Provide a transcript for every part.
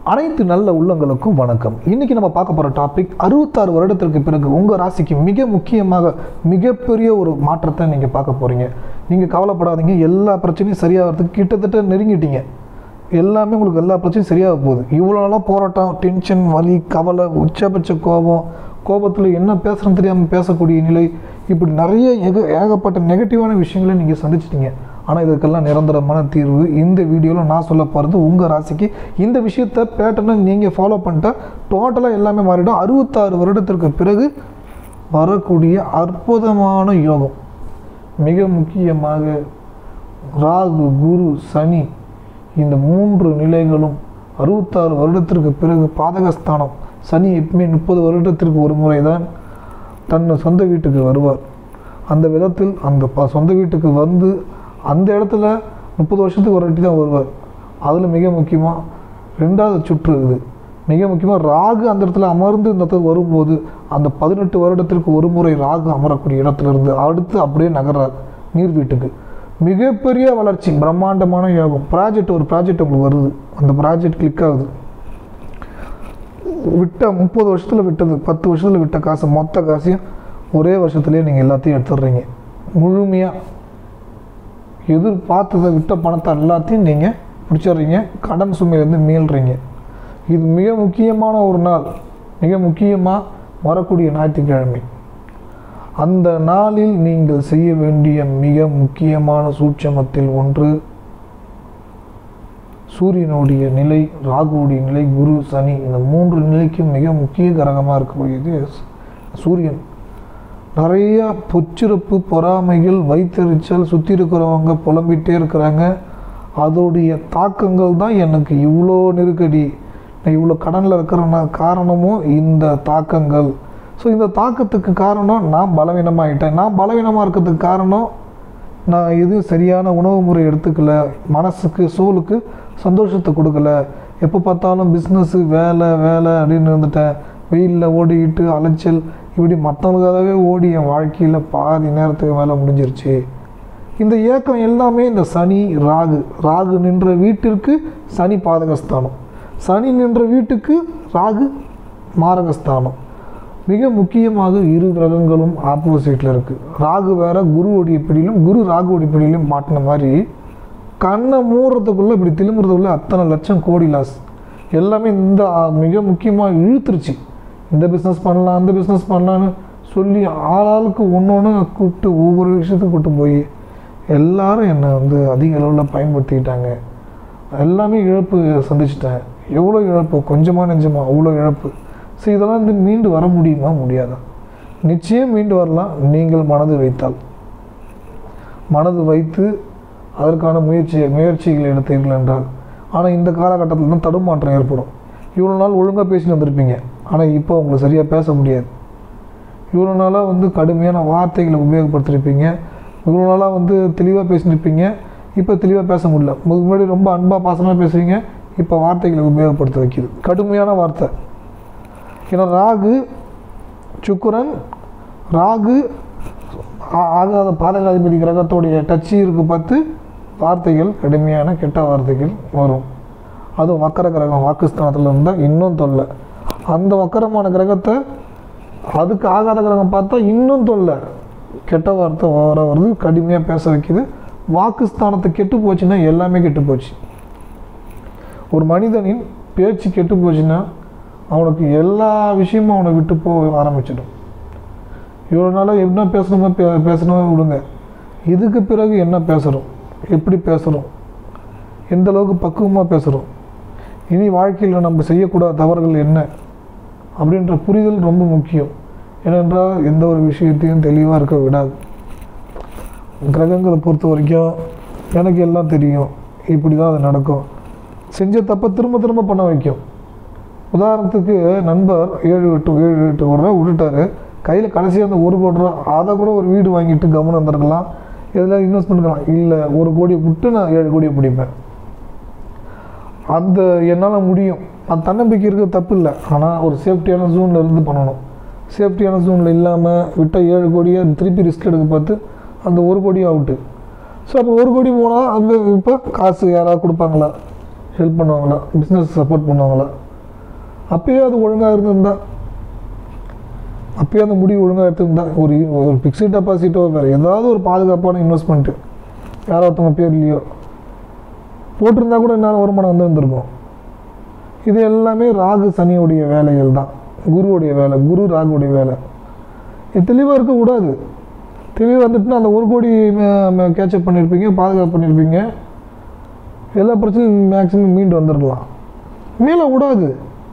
அனைத்து நல்ல உள்ளங்களுக்கும் வணக்கம் இன்னைக்கு நம்ம பார்க்க போகிற டாபிக் அறுபத்தாறு வருடத்திற்கு பிறகு உங்கள் ராசிக்கு மிக முக்கியமாக மிகப்பெரிய ஒரு மாற்றத்தை நீங்கள் பார்க்க போகிறீங்க நீங்கள் கவலைப்படாதீங்க எல்லா பிரச்சனையும் சரியாகிறதுக்கு கிட்டத்தட்ட நெருங்கிட்டீங்க எல்லாமே உங்களுக்கு எல்லா பிரச்சனையும் சரியாக போகுது இவ்வளோ நாளாக போராட்டம் டென்ஷன் வலி கவலை உச்சபட்ச கோபம் கோபத்தில் என்ன பேசுகிறேன்னு தெரியாமல் பேசக்கூடிய நிலை இப்படி நிறைய ஏக ஏகப்பட்ட நெகட்டிவான விஷயங்களை நீங்கள் சந்திச்சிட்டீங்க ஆனால் இதுக்கெல்லாம் நிரந்தரமான தீர்வு இந்த வீடியோவில் நான் சொல்ல போகிறது உங்கள் ராசிக்கு இந்த விஷயத்தை பேட்டர்னை நீங்கள் ஃபாலோ பண்ணிட்டா டோட்டலாக எல்லாமே மாறிடும் அறுபத்தாறு வருடத்திற்கு பிறகு வரக்கூடிய அற்புதமான யோகம் மிக முக்கியமாக ராகு குரு சனி இந்த மூன்று நிலைகளும் அறுபத்தாறு வருடத்திற்கு பிறகு பாதகஸ்தானம் சனி எப்பவுமே முப்பது வருடத்திற்கு ஒரு முறை தான் தன் சொந்த வீட்டுக்கு வருவார் அந்த விதத்தில் அந்த ப சொந்த வீட்டுக்கு வந்து அந்த இடத்துல முப்பது வருஷத்துக்கு ஒரு வாட்டி தான் வருவார் அதில் மிக முக்கியமாக ரெண்டாவது சுற்று இது மிக முக்கியமாக ராகு அந்த இடத்துல அமர்ந்து இந்த இடத்துக்கு வரும்போது அந்த பதினெட்டு வருடத்திற்கு ஒரு முறை ராகு அமரக்கூடிய இடத்துல இருந்து அடுத்து அப்படியே நகர்றார் நீர் வீட்டுக்கு மிகப்பெரிய வளர்ச்சி பிரம்மாண்டமான யோகம் ப்ராஜெக்ட் ஒரு ப்ராஜெக்ட் உங்களுக்கு வருது அந்த ப்ராஜெக்ட் கிளிக் ஆகுது விட்ட முப்பது வருஷத்தில் விட்டது பத்து வருஷத்தில் விட்ட காசு மொத்த காசையும் ஒரே வருஷத்துலேயே நீங்கள் எல்லாத்தையும் எடுத்துடுறீங்க முழுமையாக எதிர்பார்த்ததை விட்ட பணத்தை எல்லாத்தையும் நீங்கள் பிடிச்சிடுறீங்க கடன் சுமையிலேருந்து மீள்றீங்க இது மிக முக்கியமான ஒரு நாள் மிக முக்கியமாக வரக்கூடிய ஞாயிற்றுக்கிழமை அந்த நாளில் நீங்கள் செய்ய வேண்டிய மிக முக்கியமான சூட்சமத்தில் ஒன்று சூரியனுடைய நிலை ராகுவுடைய நிலை குரு சனி இந்த மூன்று நிலைக்கும் மிக முக்கிய கிரகமாக இருக்கக்கூடியது சூரியன் நிறைய பொச்சிறப்பு பொறாமைகள் வைத்தறிச்சல் சுற்றி இருக்கிறவங்க புலம்பிகிட்டே இருக்கிறாங்க அதோடைய தாக்கங்கள் தான் எனக்கு இவ்வளோ நெருக்கடி நான் இவ்வளோ கடனில் இருக்கிறன காரணமும் இந்த தாக்கங்கள் ஸோ இந்த தாக்கத்துக்கு காரணம் நான் பலவீனமாகிட்டேன் நான் பலவீனமாக இருக்கிறதுக்கு காரணம் நான் எதுவும் சரியான உணவு முறை எடுத்துக்கல மனசுக்கு சோலுக்கு சந்தோஷத்தை கொடுக்கல எப்போ பார்த்தாலும் பிஸ்னஸ்ஸு வேலை வேலை அப்படின்னு இருந்துட்டேன் வெயிலில் ஓடிக்கிட்டு அலைச்சல் இப்படி மற்றவங்களுக்காகவே ஓடி என் வாழ்க்கையில் பாதி நேரத்துக்கு மேலே முடிஞ்சிருச்சு இந்த ஏக்கம் எல்லாமே இந்த சனி ராகு ராகு நின்ற வீட்டிற்கு சனி பாதகஸ்தானம் சனி நின்ற வீட்டுக்கு ராகு மாரகஸ்தானம் மிக முக்கியமாக இரு கிரகங்களும் ஆப்போசிட்டில் இருக்குது ராகு வேற குருவுடைய பிடியிலும் குரு ராகுவுடைய பிடியிலும் மாட்டின மாதிரி கண்ணை மூடுறதுக்குள்ளே இப்படி திரும்புறதுக்குள்ளே அத்தனை லட்சம் கோடி லாஸ் எல்லாமே இந்த ஆ, மிக முக்கியமாக இழுத்துருச்சு இந்த பிஸ்னஸ் பண்ணலாம் அந்த பிஸ்னஸ் பண்ணலான்னு சொல்லி ஆளாளுக்கு ஒன்று ஒன்று கூப்பிட்டு ஒவ்வொரு விஷயத்துக்கும் கூப்பிட்டு போய் எல்லாரும் என்னை வந்து அதிக அளவில் பயன்படுத்திக்கிட்டாங்க எல்லாமே இழப்பு சந்திச்சிட்டேன் எவ்வளோ இழப்பு கொஞ்சமாக நெஞ்சமா அவ்வளோ இழப்பு ஸோ இதெல்லாம் வந்து மீண்டு வர முடியுமா முடியாதா நிச்சயம் மீண்டு வரலாம் நீங்கள் மனது வைத்தால் மனது வைத்து அதற்கான முயற்சி முயற்சிகள் எடுத்தீர்கள் என்றால் ஆனால் இந்த காலகட்டத்தில் தான் தடுமாற்றம் ஏற்படும் இவ்வளோ நாள் ஒழுங்காக பேசிட்டு வந்திருப்பீங்க ஆனால் இப்போ உங்களுக்கு சரியாக பேச முடியாது இவ்வளோ நாளாக வந்து கடுமையான வார்த்தைகளை உபயோகப்படுத்திருப்பீங்க இவ்வளோ நாளாக வந்து தெளிவாக பேசியிருப்பீங்க இப்போ தெளிவாக பேச முடியல முதுக்கு முன்னாடி ரொம்ப அன்பாக பாசமாக பேசுவீங்க இப்போ வார்த்தைகளை உபயோகப்படுத்த வைக்கிது கடுமையான வார்த்தை ஏன்னா ராகு சுக்கிரன் ராகு ஆ- ஆகாத பாதகாதிபதி கிரகத்தோடைய டச்சு இருக்கு பார்த்து வார்த்தைகள் கடுமையான கெட்ட வார்த்தைகள் வரும் அதுவும் வக்கர கிரகம் வாக்குஸ்தானத்தில் இருந்தால் இன்னும் தொல்லை அந்த வக்கரமான கிரகத்தை அதுக்கு ஆகாத கிரகம் பார்த்தா இன்னும் தொல்லை கெட்ட வார்த்தை வர வருது கடுமையாக பேச வைக்குது வாக்குஸ்தானத்தை கெட்டு போச்சுன்னா எல்லாமே கெட்டு போச்சு ஒரு மனிதனின் பேச்சு கெட்டு போச்சுன்னா அவனுக்கு எல்லா விஷயமும் அவனை விட்டு போக ஆரம்பிச்சிடும் இவ்வளோ நாளாக என்ன பேசணுமோ பே பேசணுமோ விடுங்க இதுக்கு பிறகு என்ன பேசுகிறோம் எப்படி பேசுகிறோம் எந்த அளவுக்கு பக்குவமாக பேசுகிறோம் இனி வாழ்க்கையில் நம்ம செய்யக்கூடாத தவறுகள் என்ன அப்படின்ற புரிதல் ரொம்ப முக்கியம் ஏனென்றால் எந்த ஒரு விஷயத்தையும் தெளிவாக இருக்க விடாது கிரகங்களை பொறுத்த வரைக்கும் எனக்கு எல்லாம் தெரியும் இப்படி தான் அது நடக்கும் செஞ்ச தப்பை திரும்ப திரும்ப பண்ண வைக்கும் உதாரணத்துக்கு நண்பர் ஏழு எட்டு ஏழு எட்டு ஒரு ரூபா விட்டுட்டாரு கையில் கடைசியாக அந்த ஒரு கோடி ரூபா அதை கூட ஒரு வீடு வாங்கிட்டு கவனம் வந்துருக்கலாம் இதில் இன்வெஸ்ட் பண்ணிக்கலாம் இல்லை ஒரு கோடியை விட்டு நான் ஏழு கோடியை பிடிப்பேன் அந்த என்னால் முடியும் அந்த தன்னம்பிக்கை இருக்க தப்பு இல்லை ஆனால் ஒரு சேஃப்டியான ஜோனில் இருந்து பண்ணணும் சேஃப்டியான ஜோனில் இல்லாமல் விட்ட ஏழு கோடியை திருப்பி ரிஸ்க் எடுக்க பார்த்து அந்த ஒரு கோடியும் அவுட்டு ஸோ அப்போ ஒரு கோடி போனால் அந்த இப்போ காசு யாராவது கொடுப்பாங்களா ஹெல்ப் பண்ணுவாங்களா பிஸ்னஸ் சப்போர்ட் பண்ணுவாங்களா அப்பயே அது ஒழுங்காக இருந்திருந்தா அப்பயே அந்த முடிவு ஒழுங்காக எடுத்திருந்தா ஒரு ஒரு ஃபிக்ஸ்ட் டெபாசிட்டோ வேறு ஏதாவது ஒரு பாதுகாப்பான இன்வெஸ்ட்மெண்ட்டு யாரோ ஒருத்தவங்க பேர்லையோ போட்டிருந்தா கூட என்ன வருமானம் வந்து இருந்திருக்கும் இது எல்லாமே ராகு சனியுடைய வேலைகள் தான் குருவுடைய வேலை குரு ராகுடைய வேலை இது தெளிவாக இருக்கக்கூடாது தெளிவாக வந்துட்டுனா அந்த ஒரு கோடி கேட்சப் பண்ணியிருப்பீங்க பாதுகாப்பு பண்ணியிருப்பீங்க எல்லா பிரச்சனையும் மேக்ஸிமம் மீண்டு வந்துடலாம் மீள கூடாது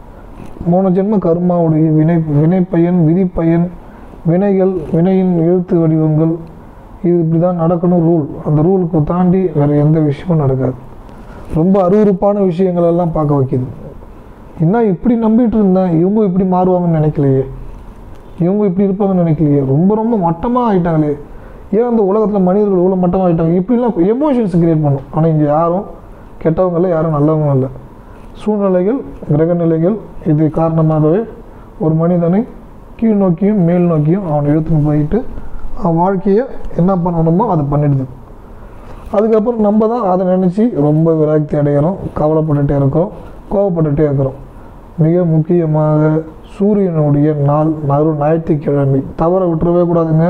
மூணு ஜென்ம கர்மாவுடைய வினை வினைப்பயன் விதிப்பயன் வினைகள் வினையின் எழுத்து வடிவங்கள் இது இப்படி தான் நடக்கணும் ரூல் அந்த ரூலுக்கு தாண்டி வேறு எந்த விஷயமும் நடக்காது ரொம்ப அருவருப்பான விஷயங்கள் எல்லாம் பார்க்க வைக்கிது என்ன இப்படி நம்பிட்டு இருந்தேன் இவங்க இப்படி மாறுவாங்கன்னு நினைக்கலையே இவங்க இப்படி இருப்பாங்கன்னு நினைக்கலையே ரொம்ப ரொம்ப மட்டமாக ஆயிட்டாங்களே ஏன் அந்த உலகத்தில் மனிதர்கள் இவ்வளோ மட்டமாக ஆயிட்டாங்க இப்படிலாம் எமோஷன்ஸ் கிரியேட் பண்ணும் ஆனால் இங்கே யாரும் கெட்டவங்க இல்லை யாரும் நல்லவங்க இல்லை சூழ்நிலைகள் கிரகநிலைகள் இது காரணமாகவே ஒரு மனிதனை கீழ் நோக்கியும் மேல் நோக்கியும் அவனை இழுத்துன்னு போயிட்டு அவன் வாழ்க்கையை என்ன பண்ணணுமோ அதை பண்ணிடுது அதுக்கப்புறம் நம்ம தான் அதை நினச்சி ரொம்ப விரக்தி அடைகிறோம் கவலைப்பட்டுட்டே இருக்கிறோம் கோவப்பட்டுட்டே இருக்கிறோம் மிக முக்கியமாக சூரியனுடைய நாள் நறு ஞாயிற்றுக்கிழமை தவற விட்டுறவே கூடாதுங்க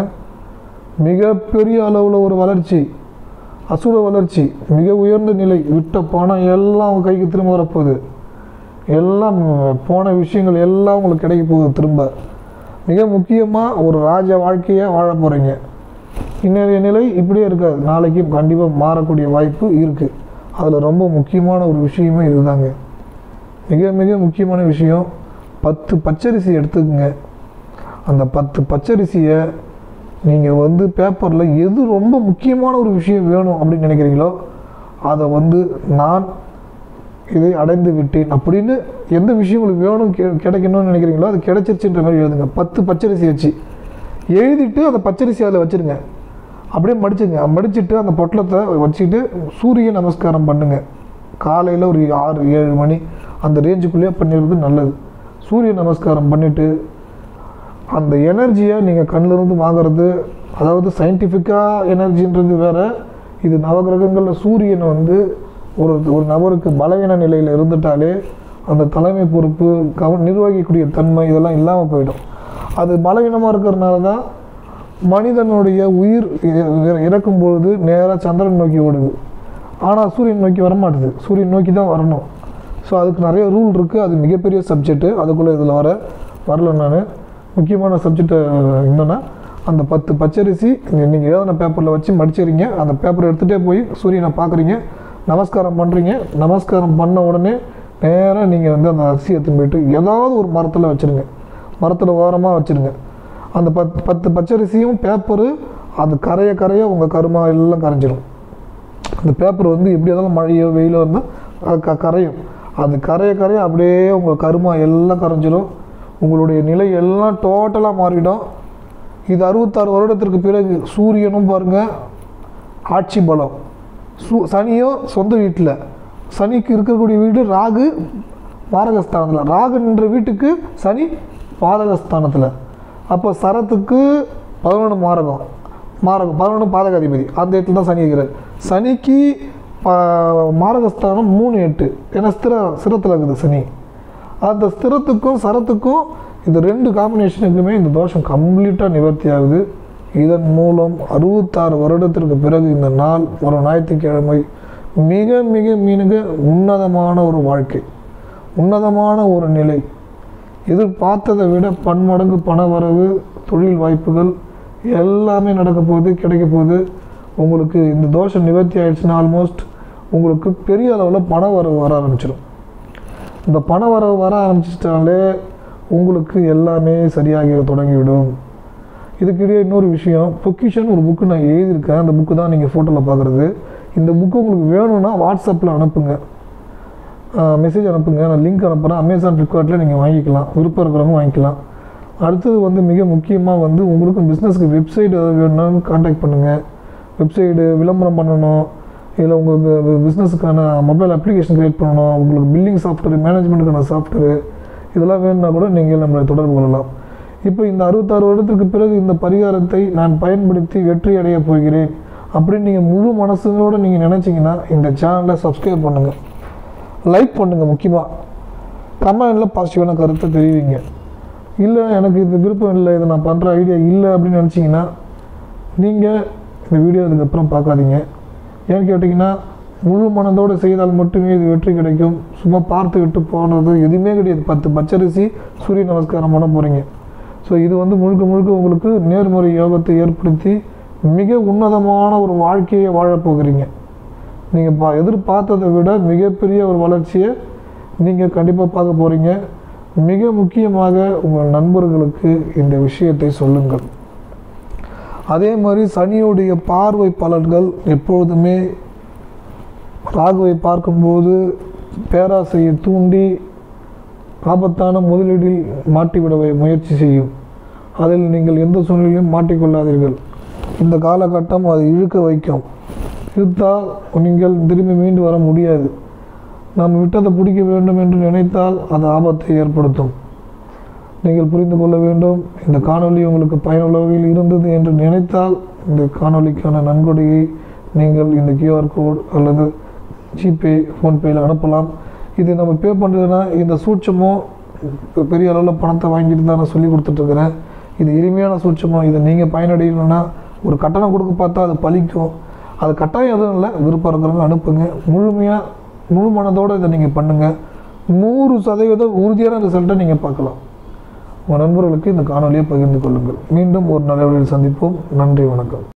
மிகப்பெரிய அளவில் ஒரு வளர்ச்சி அசுர வளர்ச்சி மிக உயர்ந்த நிலை விட்ட பணம் எல்லாம் உங்க கைக்கு திரும்ப வரப்போகுது எல்லாம் போன விஷயங்கள் எல்லாம் உங்களுக்கு கிடைக்க போகுது திரும்ப மிக முக்கியமாக ஒரு ராஜ வாழ்க்கையை வாழ போகிறீங்க இன்றைய நிலை இப்படியே இருக்காது நாளைக்கு கண்டிப்பாக மாறக்கூடிய வாய்ப்பு இருக்குது அதில் ரொம்ப முக்கியமான ஒரு விஷயமே இதுதாங்க மிக மிக முக்கியமான விஷயம் பத்து பச்சரிசி எடுத்துக்கங்க அந்த பத்து பச்சரிசியை நீங்கள் வந்து பேப்பரில் எது ரொம்ப முக்கியமான ஒரு விஷயம் வேணும் அப்படின்னு நினைக்கிறீங்களோ அதை வந்து நான் இதை அடைந்து விட்டேன் அப்படின்னு எந்த விஷயம் உங்களுக்கு வேணும் கெ கிடைக்கணும்னு நினைக்கிறீங்களோ அது கிடைச்சிருச்சுன்ற மாதிரி எழுதுங்க பத்து பச்சரிசி வச்சு எழுதிட்டு அந்த பச்சரிசி அதில் வச்சுருங்க அப்படியே மடிச்சுங்க மடிச்சுட்டு அந்த பொட்டலத்தை வச்சுக்கிட்டு சூரிய நமஸ்காரம் பண்ணுங்க காலையில் ஒரு ஆறு ஏழு மணி அந்த ரேஞ்சுக்குள்ளேயே பண்ணிடுறது நல்லது சூரிய நமஸ்காரம் பண்ணிவிட்டு அந்த எனர்ஜியை நீங்கள் கண்ணிலிருந்து வாங்குறது அதாவது சயின்டிஃபிக்காக எனர்ஜின்றது வேற இது நவகிரகங்களில் சூரியனை வந்து ஒரு ஒரு நபருக்கு பலவீன நிலையில் இருந்துட்டாலே அந்த தலைமை பொறுப்பு கவ நிர்வகிக்கக்கூடிய தன்மை இதெல்லாம் இல்லாமல் போயிடும் அது பலவீனமாக இருக்கிறதுனால தான் மனிதனுடைய உயிர் இ- இ- இறக்கும் பொழுது நேராக சந்திரன் நோக்கி ஓடுது ஆனால் சூரியன் நோக்கி வரமாட்டுது சூரியன் நோக்கி தான் வரணும் ஸோ அதுக்கு நிறைய ரூல் இருக்குது அது மிகப்பெரிய சப்ஜெக்ட்டு அதுக்குள்ளே இதில் வர வரல நான் முக்கியமான சப்ஜெக்ட் என்னென்னா அந்த பத்து பச்சரிசி நீங்கள் எழுதின பேப்பரில் வச்சு மடிச்சிடுறீங்க அந்த பேப்பரை எடுத்துகிட்டே போய் சூரியனை பார்க்குறீங்க நமஸ்காரம் பண்ணுறீங்க நமஸ்காரம் பண்ண உடனே நேராக நீங்கள் வந்து அந்த அரிசி எடுத்துன்னு போயிட்டு ஏதாவது ஒரு மரத்தில் வச்சுருங்க மரத்தில் ஓரமாக வச்சுருங்க அந்த பத் பத்து பச்சரிசியும் பேப்பரு அது கரைய கரைய உங்கள் கருமா எல்லாம் கரைஞ்சிரும் அந்த பேப்பர் வந்து எப்படி இருந்தாலும் மழையோ வெயிலோ இருந்தால் அது க கரையும் அது கரைய கரைய அப்படியே உங்கள் கருமா எல்லாம் கரைஞ்சிரும் உங்களுடைய நிலை எல்லாம் டோட்டலாக மாறிடும் இது அறுபத்தாறு வருடத்திற்கு பிறகு சூரியனும் பாருங்கள் ஆட்சி பலம் சூ சனியும் சொந்த வீட்டில் சனிக்கு இருக்கக்கூடிய வீடு ராகு பாரகஸ்தானத்தில் ராகு நின்ற வீட்டுக்கு சனி பாதகஸ்தானத்தில் அப்போ சரத்துக்கு பதினொன்று மாரகம் மாரகம் பதினொன்று பாதகாதிபதி அந்த இடத்துல தான் சனி இருக்கிறார் சனிக்கு ப- மாரகஸ்தானம் மூணு எட்டு ஏன்னா ஸ்திர ஸ்திரத்தில் இருக்குது சனி அந்த ஸ்திரத்துக்கும் சரத்துக்கும் இந்த ரெண்டு காம்பினேஷனுக்குமே இந்த தோஷம் கம்ப்ளீட்டாக நிவர்த்தி ஆகுது இதன் மூலம் அறுபத்தாறு வருடத்திற்கு பிறகு இந்த நாள் ஒரு ஞாயிற்றுக்கிழமை மிக மிக மிக உன்னதமான ஒரு வாழ்க்கை உன்னதமான ஒரு நிலை எதிர்பார்த்ததை விட பன்மடங்கு பண வரவு தொழில் வாய்ப்புகள் எல்லாமே நடக்க போகுது கிடைக்க போகுது உங்களுக்கு இந்த தோஷம் நிவர்த்தி ஆயிடுச்சுன்னா ஆல்மோஸ்ட் உங்களுக்கு பெரிய அளவில் பண வரவு வர ஆரம்பிச்சிடும் இந்த பண வரவு வர ஆரம்பிச்சிட்டாலே உங்களுக்கு எல்லாமே சரியாகி தொடங்கிவிடும் இதுக்கிடையே இன்னொரு விஷயம் பொக்கிஷன் ஒரு புக்கு நான் எழுதியிருக்கேன் அந்த புக்கு தான் நீங்கள் ஃபோட்டோவில் பார்க்குறது இந்த புக்கு உங்களுக்கு வேணும்னா வாட்ஸ்அப்பில் அனுப்புங்க மெசேஜ் அனுப்புங்க நான் லிங்க் அனுப்புகிறேன் அமேசான் ஃப்ளிப்கார்ட்டில் நீங்கள் வாங்கிக்கலாம் விருப்பம் இருக்கிறவங்க வாங்கிக்கலாம் அடுத்தது வந்து மிக முக்கியமாக வந்து உங்களுக்கு பிஸ்னஸ்க்கு வெப்சைட் ஏதாவது வேணும்னாலும் காண்டாக்ட் பண்ணுங்கள் வெப்சைடு விளம்பரம் பண்ணணும் இல்லை உங்களுக்கு பிஸ்னஸுக்கான மொபைல் அப்ளிகேஷன் க்ரியேட் பண்ணணும் உங்களுக்கு பில்லிங் சாஃப்ட்வேர் மேனேஜ்மெண்ட்டுக்கான சாஃப்ட்வேர் இதெல்லாம் வேணும்னா கூட நீங்கள் நம்மளை தொடர்பு கொள்ளலாம் இப்போ இந்த அறுபத்தாறு வருடத்திற்கு பிறகு இந்த பரிகாரத்தை நான் பயன்படுத்தி வெற்றி அடைய போகிறேன் அப்படின்னு நீங்கள் முழு மனசோடு நீங்கள் நினச்சிங்கன்னா இந்த சேனலை சப்ஸ்கிரைப் பண்ணுங்கள் லைக் பண்ணுங்கள் முக்கியமாக கமெண்டில் பாசிட்டிவான கருத்தை தெரிவிங்க இல்லை எனக்கு இது விருப்பம் இல்லை இதை நான் பண்ணுற ஐடியா இல்லை அப்படின்னு நினச்சிங்கன்னா நீங்கள் இந்த வீடியோ அதுக்கப்புறம் பார்க்காதீங்க ஏன்னு கேட்டிங்கன்னா முழு மனதோடு செய்தால் மட்டுமே இது வெற்றி கிடைக்கும் சும்மா பார்த்து விட்டு போனது எதுவுமே கிடையாது பத்து பச்சரிசி சூரிய நமஸ்காரம் பண்ண போகிறீங்க ஸோ இது வந்து முழுக்க முழுக்க உங்களுக்கு நேர்முறை யோகத்தை ஏற்படுத்தி மிக உன்னதமான ஒரு வாழ்க்கையை வாழப் போகிறீங்க நீங்கள் பா எதிர்பார்த்ததை விட மிகப்பெரிய ஒரு வளர்ச்சியை நீங்கள் கண்டிப்பாக பார்க்க போகிறீங்க மிக முக்கியமாக உங்கள் நண்பர்களுக்கு இந்த விஷயத்தை சொல்லுங்கள் அதே மாதிரி சனியுடைய பார்வை பலன்கள் எப்பொழுதுமே ராகுவை பார்க்கும்போது பேராசையை தூண்டி ஆபத்தான முதலீடில் மாட்டிவிட முயற்சி செய்யும் அதில் நீங்கள் எந்த சூழ்நிலையும் மாட்டிக்கொள்ளாதீர்கள் இந்த காலகட்டம் அதை இழுக்க வைக்கும் இழுத்தால் நீங்கள் திரும்பி மீண்டு வர முடியாது நாம் விட்டதை பிடிக்க வேண்டும் என்று நினைத்தால் அது ஆபத்தை ஏற்படுத்தும் நீங்கள் புரிந்து கொள்ள வேண்டும் இந்த காணொளி உங்களுக்கு பயனுள்ள வகையில் இருந்தது என்று நினைத்தால் இந்த காணொளிக்கான நன்கொடையை நீங்கள் இந்த கியூஆர் கோட் அல்லது ஜிபே ஃபோன்பேயில் அனுப்பலாம் இது நம்ம பே பண்ணுறதுனா இந்த சூட்சமும் பெரிய அளவில் பணத்தை வாங்கிட்டு தான் நான் சொல்லி கொடுத்துட்ருக்குறேன் இது எளிமையான சூட்சமம் இதை நீங்கள் பயனடையணும்னா ஒரு கட்டணம் கொடுக்க பார்த்தா அது பலிக்கும் அது கட்டாயம் எதுவும் இல்லை விருப்பம் இருக்கிறவங்க அனுப்புங்க முழுமையாக முழு மனதோடு இதை நீங்கள் பண்ணுங்கள் நூறு சதவீதம் உறுதியான ரிசல்ட்டை நீங்கள் பார்க்கலாம் உங்கள் நண்பர்களுக்கு இந்த காணொலியை பகிர்ந்து கொள்ளுங்கள் மீண்டும் ஒரு நல்ல வழியில் சந்திப்போம் நன்றி வணக்கம்